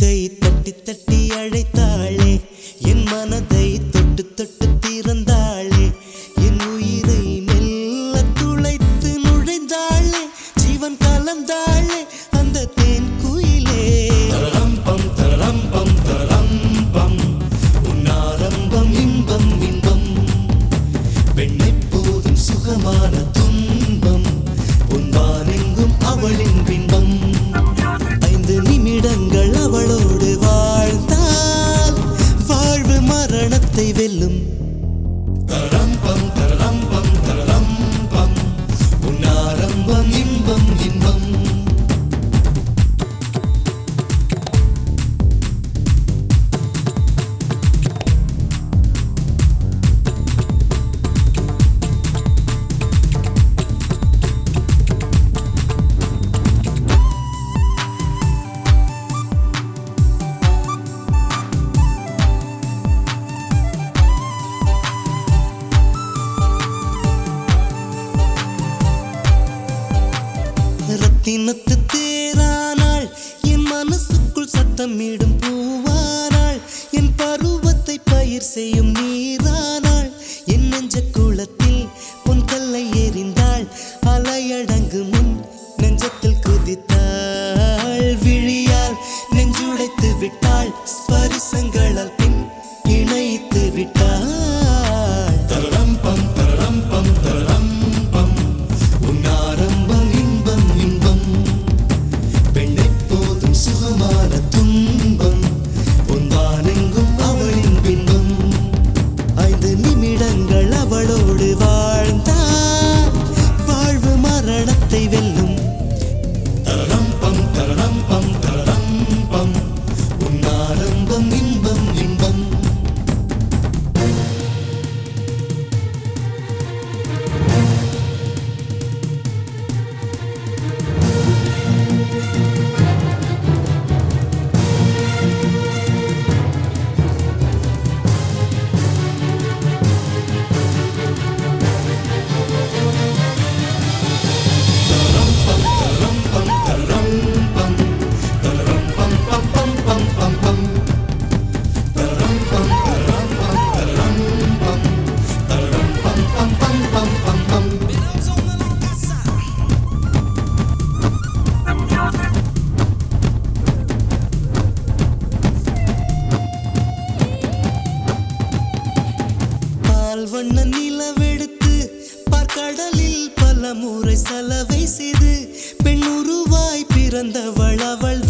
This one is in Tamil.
கை தட்டி தட்டி அழைத்தாளே என் மனதை தொட்டு தொட்டு திறந்தாளே என் உயிரை மெல்ல துளைத்து நுழைந்தாளே ஜீவன் கலந்தாளே அந்த தேன் குயிலே தரம்பம் தரம்பம் தரம்பம் உன்னாரம்பம் இன்பம் இன்பம் பெண்ணை போதும் சுகமான துன்பம் உன்பானெங்கும் அவளின் பின்பம் ஐந்து நிமிடங்கள் அவளோடு வாழ்ந்தால் வாழ்வு மரணத்தை வெல்லும் தரம்பம் தரம்பம் தரம்பம் உன்னாரம்பம் இன்பம் இன்பம் ரத்தினத்து தேரானாள் என் மனசுக்குள் சத்தமிடும் பூவானாள் என் பருவத்தை பயிர் செய்யும் நீரானாள் என் நெஞ்ச குளத்தில் உன் கல்லை எறிந்தாள் அலையடங்கு முன் நெஞ்சத்தில் குதித்தாள் விழியால் நெஞ்சுடைத்து விட்டாள் ஸ்பரிசங்களால் பின் இணைத்து விட்டாள் தரம்பம் தரம்பம் தரம்பம் உன்னாரம்பம் இன்பம் இன்பம் பெண்ணை போதும் சுகமான துன்பம் பொன்வானெங்கும் அவளின் பின்பம் ஐந்து நிமிடங்கள் அவளோடு வாழ்ந்தால் வாழ்வு மரணத்தை வெல்லும் தரம்பம் தரம்பம் தரம்பம் உன்னாரம்பம் இன்பம் இன்பம் பால் வண்ண நிலவெடுத்து பார்க்கடலில் பல முறை செலவை செய்து பெண் உருவாய் பிறந்தவள் அவள்